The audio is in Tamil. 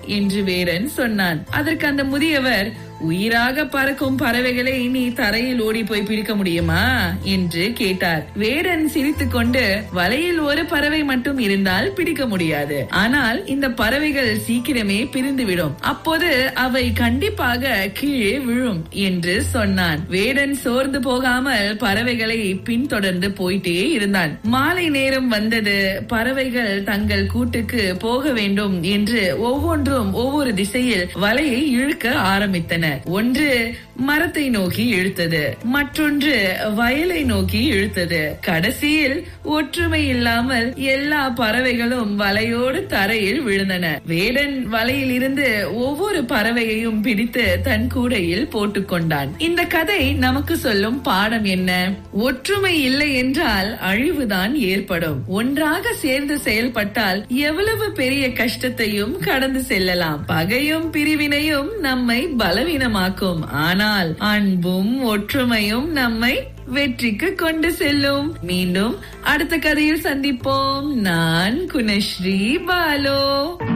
என்று வேடன் சொன்னான் அதற்கு அந்த முதியவர் உயிராக பறக்கும் பறவைகளை நீ தரையில் ஓடி போய் பிடிக்க முடியுமா என்று கேட்டார் வேடன் சிரித்துக் கொண்டு வலையில் ஒரு பறவை மட்டும் இருந்தால் பிடிக்க முடியாது ஆனால் இந்த பறவைகள் சீக்கிரமே பிரிந்துவிடும் அப்போது அவை கண்டிப்பாக கீழே விழும் என்று சொன்னான் வேடன் சோர்ந்து போகாமல் பறவைகளை பின்தொடர்ந்து போயிட்டே இருந்தான் மாலை நேரம் வந்தது பறவைகள் தங்கள் கூட்டுக்கு போக வேண்டும் என்று ஒவ்வொன்றும் ஒவ்வொரு திசையில் வலையை இழுக்க ஆரம்பித்தன ஒன்று மரத்தை நோக்கி இழுத்தது மற்றொன்று வயலை நோக்கி இழுத்தது கடைசியில் ஒற்றுமை இல்லாமல் எல்லா பறவைகளும் வலையோடு தரையில் விழுந்தன வேடன் வலையில் இருந்து ஒவ்வொரு பறவையையும் பிடித்து தன் கூடையில் போட்டுக்கொண்டான் இந்த கதை நமக்கு சொல்லும் பாடம் என்ன ஒற்றுமை இல்லை என்றால் அழிவுதான் ஏற்படும் ஒன்றாக சேர்ந்து செயல்பட்டால் எவ்வளவு பெரிய கஷ்டத்தையும் கடந்து செல்லலாம் பகையும் பிரிவினையும் நம்மை பலவீனமாக்கும் ஆனால் அன்பும் ஒற்றுமையும் நம்மை வெற்றிக்கு கொண்டு செல்லும் மீண்டும் அடுத்த கதையில் சந்திப்போம் நான் குணஸ்ரீ பாலோ